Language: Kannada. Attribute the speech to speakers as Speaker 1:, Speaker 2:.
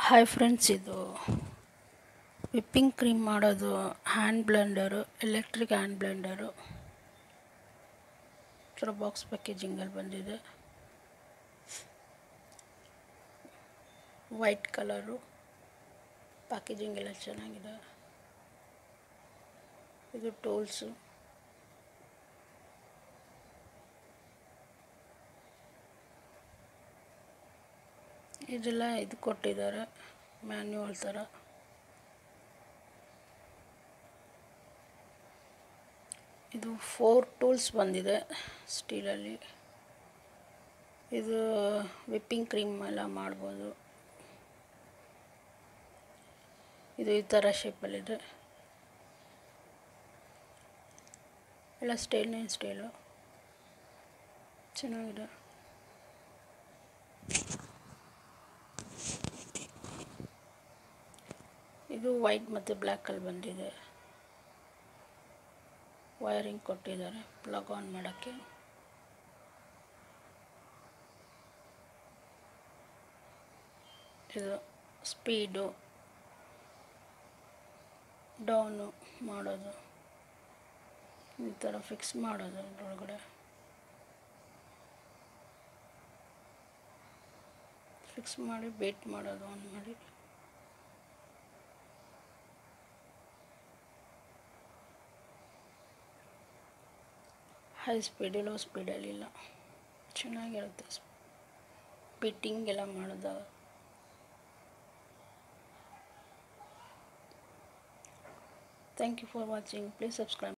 Speaker 1: ಹಾಯ್ ಫ್ರೆಂಡ್ಸ್ ಇದು ವಿಪ್ಪಿಂಗ್ ಕ್ರೀಮ್ ಮಾಡೋದು hand blender electric hand blender ಥರ ಬಾಕ್ಸ್ ಪ್ಯಾಕೇಜಿಂಗಲ್ಲಿ ಬಂದಿದೆ ವೈಟ್ ಕಲರು ಪ್ಯಾಕೇಜಿಂಗ್ ಎಲ್ಲ ಚೆನ್ನಾಗಿದೆ ಇದು ಟೂಲ್ಸು ಇದೆಲ್ಲ ಇದು ಕೊಟ್ಟಿದ್ದಾರೆ ಮ್ಯಾನ್ಯುವಲ್ ಥರ ಇದು ಫೋರ್ ಟೂಲ್ಸ್ ಬಂದಿದೆ ಸ್ಟೀಲಲ್ಲಿ ಇದು ವಿಪ್ಪಿಂಗ್ ಕ್ರೀಮ್ ಎಲ್ಲ ಮಾಡ್ಬೋದು ಇದು ಈ ಥರ ಶೇಪಲ್ಲಿದೆ ಎಲ್ಲ ಸ್ಟೈಲ್ನೇನು ಸ್ಟೈಲು ಚೆನ್ನಾಗಿದೆ ಇದು ವೈಟ್ ಮತ್ತು ಬ್ಲ್ಯಾಕಲ್ಲಿ ಬಂದಿದೆ ವೈರಿಂಗ್ ಕೊಟ್ಟಿದ್ದಾರೆ ಪ್ಲಗ್ ಆನ್ ಮಾಡೋಕ್ಕೆ ಇದು ಸ್ಪೀಡು ಡೌನು ಮಾಡೋದು ಈ ಥರ ಫಿಕ್ಸ್ ಮಾಡೋದು ಇದರೊಳಗಡೆ ಫಿಕ್ಸ್ ಮಾಡಿ ಬೇಟ್ ಮಾಡೋದು ಆನ್ ಮಾಡಿ ಹೈ ಸ್ಪೀಡ್ ಲೋ ಸ್ಪೀಡಲ್ಲಿಲ್ಲ ಚೆನ್ನಾಗಿರುತ್ತೆ ಬಿಟ್ಟಿಂಗ್ ಎಲ್ಲ ಮಾಡೋದು thank you for watching please subscribe